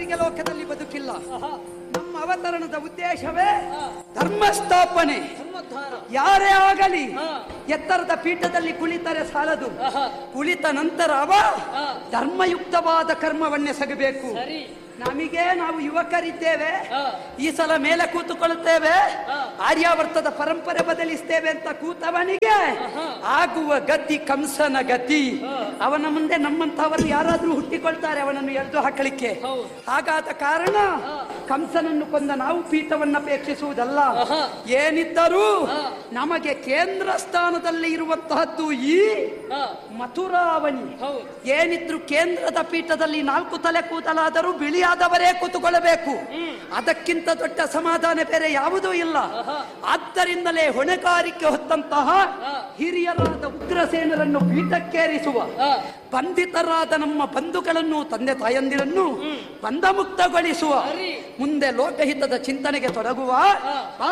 ಅವರಿಗೆ ಲೋಕದಲ್ಲಿ ಬದುಕಿಲ್ಲ ಆಹಾ, ನಮ್ಮ ಅವತರಣದ ಉದ್ದೇಶವೇ ಆ, ಧರ್ಮ ಸ್ಥಾಪನೆ ಧರ್ಮೋದ್ಧಾರ ಯಾರೇ ಆಗಲಿ ಹಾ. ಎತ್ತರದ ಪೀಠದಲ್ಲಿ ಕುಳಿತರೆ ಸಾಲದು ಆಹಾ, ಕುಳಿತ ನಂತರ ಅವ ಆ, ಧರ್ಮಯುಕ್ತವಾದ ಕರ್ಮವನ್ನೆಸಗಬೇಕು ಸರಿ ನಮಗೆ ನಾವು ಯುವಕರಿದ್ದೇವೆ ಆ, ಈ ಸಲ ಮೇಲೆ ಕೂತುಕೊಳ್ಳುತ್ತೇವೆ ಹಾ. ಆರ್ಯಾವರ್ತದ ಪರಂಪರೆ ಬದಲಿಸ್ತೇವೆ ಅಂತ ಕೂತವನಿಗೆ ಆಹಾ. ಆಗುವ ಗತಿ ಕಂಸನ ಗತಿ ಹಾ. ಅವನ ಮುಂದೆ ನಮ್ಮಂತಹವರು ಯಾರಾದ್ರೂ ಹುಟ್ಟಿಕೊಳ್ತಾರೆ ಅವನನ್ನು ಎಳೆದು ಹಾಕಲಿಕ್ಕೆ ಹೌದು. ಹಾಗಾದ ಕಾರಣ ಹಾ. ಕಂಸನನ್ನು ಕೊಂದ ನಾವು ಪೀಠವನ್ನು ಅಪೇಕ್ಷಿಸುವುದಲ್ಲ ಆಹಾ. ಏನಿದ್ದರೂ ಹಾ. ನಮಗೆ ಕೇಂದ್ರ ಸ್ಥಾನದಲ್ಲಿ ಇರುವಂತಹದ್ದು ಈ ಆ, ಮಥುರಾವಣಿ ಹೌದು ಏನಿದ್ರು ಕೇಂದ್ರದ ಪೀಠದಲ್ಲಿ ನಾಲ್ಕು ತಲೆ ಕೂದಲಾದರೂ ಬಿಳಿಯಾದವರೇ ಕೂತುಕೊಳ್ಳಬೇಕು ಅದಕ್ಕಿಂತ ದೊಡ್ಡ ಸಮಾಧಾನ ಬೇರೆ ಯಾವುದೂ ಇಲ್ಲ ಆಹಾ. ಆದ್ದರಿಂದಲೇ ಹೊಣೆಗಾರಿಕೆ ಹೊತ್ತಂತಹ ಆ. ಹಿರಿಯರಾದ ಉಗ್ರಸೇನರನ್ನು ಪೀಠಕ್ಕೇರಿಸುವ ಆ, ಬಂಧಿತರಾದ ನಮ್ಮ ಬಂಧುಗಳನ್ನು ತಂದೆ ತಾಯಂದಿರನ್ನು ಬಂಧಮುಕ್ತಗೊಳಿಸುವ ಸರಿ. ಮುಂದೆ ಲೋಕಹಿತದ ಚಿಂತನೆಗೆ ತೊಡಗುವ ಆ. ಆ